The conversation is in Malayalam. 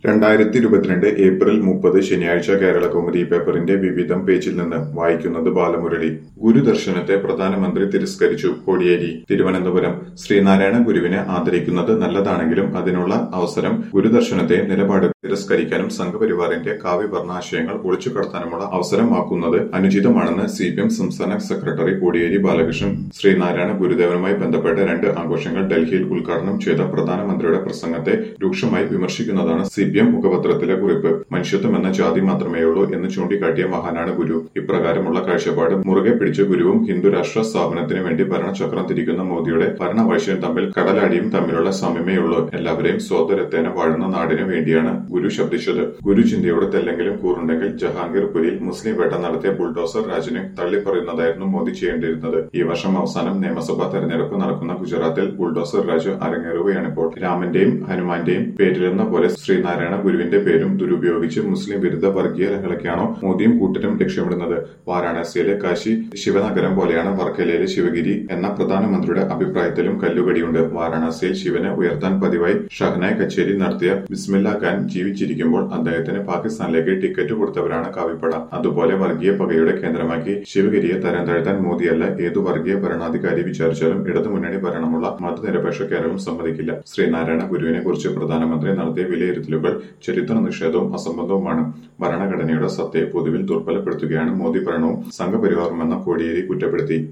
രണ്ടായിരത്തി ഇരുപത്തിരണ്ട് ഏപ്രിൽ മുപ്പത് ശനിയാഴ്ച കേരള കൗമുദി പേപ്പറിന്റെ വിവിധം പേജിൽ നിന്ന് വായിക്കുന്നത് ബാലമുരളി ഗുരുദർശനത്തെ പ്രധാനമന്ത്രി തിരസ്കരിച്ചു കോടിയേരി തിരുവനന്തപുരം ശ്രീനാരായണ ഗുരുവിനെ ആദരിക്കുന്നത് നല്ലതാണെങ്കിലും അതിനുള്ള അവസരം ഗുരുദർശനത്തെയും നിലപാട് തിരസ്കരിക്കാനും സംഘപരിവാറിന്റെ കാവ്യവർണ്ണ ആശയങ്ങൾ ഒളിച്ചു കടത്താനുമുള്ള അവസരമാക്കുന്നത് അനുചിതമാണെന്ന് സി പി എം സംസ്ഥാന സെക്രട്ടറി കോടിയേരി ബാലകൃഷ്ണൻ ശ്രീനാരായണ ഗുരുദേവനുമായി ബന്ധപ്പെട്ട രണ്ട് ആഘോഷങ്ങൾ ഡൽഹിയിൽ ഉദ്ഘാടനം ചെയ്ത പ്രധാനമന്ത്രിയുടെ പ്രസംഗത്തെ രൂക്ഷമായി വിമർശിക്കുന്നതാണ് സി പി എം മുഖപത്രത്തിലെ കുറിപ്പ് മനുഷ്യത്വം എന്ന ജാതി മാത്രമേയുള്ളൂ എന്ന് ചൂണ്ടിക്കാട്ടിയ മഹാനാണ് ഗുരു ഇപ്രകാരമുള്ള കാഴ്ചപ്പാട് മുറുകെ പിടിച്ച ഗുരുവും ഹിന്ദു രാഷ്ട്ര സ്ഥാപനത്തിന് വേണ്ടി ഭരണചക്രം തിരിക്കുന്ന മോദിയുടെ ഭരണവാഴ്ചയും തമ്മിൽ കടലാടിയും തമ്മിലുള്ള സാമ്യമേയുള്ളൂ എല്ലാവരെയും സ്വതരത്തേന വാഴുന്ന നാടിനു വേണ്ടിയാണ് ഗുരു ശബ്ദിച്ചത് ഗുരു ചിന്തയോട് തെല്ലെങ്കിലും കൂറുണ്ടെങ്കിൽ ജഹാംഗീർ പുരിയിൽ മുസ്ലിം വേട്ട നടത്തിയ ബുൾഡോസർ രാജിനെ തള്ളിപ്പറയുന്നതായിരുന്നു മോദി ചെയ്യേണ്ടിയിരുന്നത് ഈ വർഷം അവസാനം നിയമസഭാ തെരഞ്ഞെടുപ്പ് നടക്കുന്ന ഗുജറാത്തിൽ ബുൾഡോസർ രാജ് അരങ്ങേറുകയാണിപ്പോൾ രാമന്റെയും ഹനുമാന്റെയും പേരിലെന്ന പോലെ ശ്രീനാരായണ ഗുരുവിന്റെ പേരും ദുരുപയോഗിച്ച് മുസ്ലിം വിരുദ്ധ വർഗീയ ലഹളയ്ക്കാണോ മോദിയും കൂട്ടരും ലക്ഷ്യമിടുന്നത് വാരാണസിയിലെ കാശി ശിവനഗരം പോലെയാണ് വർക്കലയിലെ ശിവഗിരി എന്ന പ്രധാനമന്ത്രിയുടെ അഭിപ്രായത്തിലും കല്ലുകടിയുണ്ട് വാരാണസിയിൽ ശിവനെ ഉയർത്താൻ പതിവായി ഷഹനായ് കച്ചേരി നടത്തിയ ബിസ്മില്ല ഖാൻ ജീവിച്ചിരിക്കുമ്പോൾ അദ്ദേഹത്തിന് പാകിസ്ഥാനിലേക്ക് ടിക്കറ്റ് കൊടുത്തവരാണ് കാവിപ്പട അതുപോലെ വർഗീയ പകയുടെ കേന്ദ്രമാക്കി ശിവഗിരിയെ തരം താഴ്ത്താൻ മോദിയല്ല ഏതു വർഗീയ ഭരണാധികാരി വിചാരിച്ചാലും ഇടതുമുന്നണി ഭരണമുള്ള മതനിരപേക്ഷ കേരളം സമ്മതിക്കില്ല ശ്രീനാരായണ ഗുരുവിനെ കുറിച്ച് പ്രധാനമന്ത്രി നടത്തിയ വിലയിരുത്തലുകൾ ചരിത്ര നിഷേധവും അസംബന്ധവുമാണ് ഭരണഘടനയുടെ സത്തയെ പൊതുവിൽ ദുർബലപ്പെടുത്തുകയാണ് മോദി ഭരണവും സംഘപരിവാറുമെന്ന കോടിയേരി കുറ്റപ്പെടുത്തി